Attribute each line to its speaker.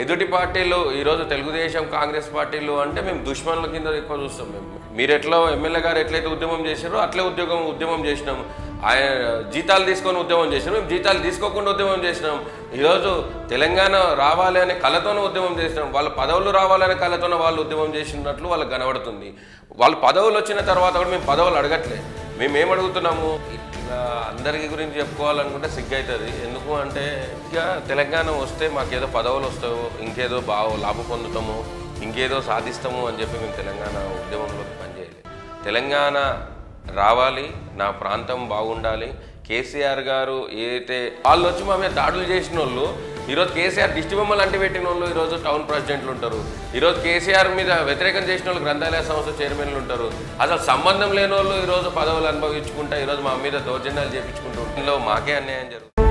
Speaker 1: ఎదుటి పార్టీలు ఈరోజు తెలుగుదేశం కాంగ్రెస్ పార్టీలు అంటే మేము దుష్మనుల కింద ఎక్కువ చూస్తాం మేము మీరు ఎట్లా ఎమ్మెల్యే గారు ఎట్లయితే ఉద్యమం చేశారో అట్లే ఉద్యోగం ఉద్యమం చేసినాం ఆయన జీతాలు తీసుకొని ఉద్యమం చేసినాం మేము జీతాలు తీసుకోకుండా ఉద్యమం చేసినాం ఈరోజు తెలంగాణ రావాలి అనే కళతోనే ఉద్యమం చేసినాం వాళ్ళ పదవులు రావాలనే కళతోనే వాళ్ళు ఉద్యమం చేసినట్లు వాళ్ళకి కనబడుతుంది వాళ్ళు పదవులు వచ్చిన తర్వాత కూడా మేము పదవులు అడగట్లే మేము ఏం అడుగుతున్నాము ఇట్లా అందరికీ గురించి చెప్పుకోవాలనుకుంటే సిగ్గు అవుతుంది ఎందుకు అంటే ఇక తెలంగాణ వస్తే మాకేదో పదవులు వస్తాయో ఇంకేదో బాగా లాభం పొందుతాము ఇంకేదో సాధిస్తాము అని చెప్పి మేము తెలంగాణ ఉద్యమంలోకి పనిచేయాలి తెలంగాణ రావాలి నా ప్రాంతం బాగుండాలి కేసీఆర్ గారు ఏదైతే వాళ్ళు వచ్చి మా మీద దాడులు చేసిన వాళ్ళు ఈరోజు కేసీఆర్ దిష్టి బొమ్మలు అంటి పెట్టిన వాళ్ళు ఈరోజు టౌన్ ప్రెసిడెంట్లు ఉంటారు ఈరోజు కేసీఆర్ మీద వ్యతిరేకం చేసిన వాళ్ళు గ్రంథాలయ సంస్థ చైర్మన్లు ఉంటారు అసలు సంబంధం లేని వాళ్ళు ఈరోజు పదవులు అనుభవించుకుంటా ఈరోజు మా మీద దౌర్జన్యాలు చేపించుకుంటూ ఇందులో మాకే అన్యాయం జరుగుతుంది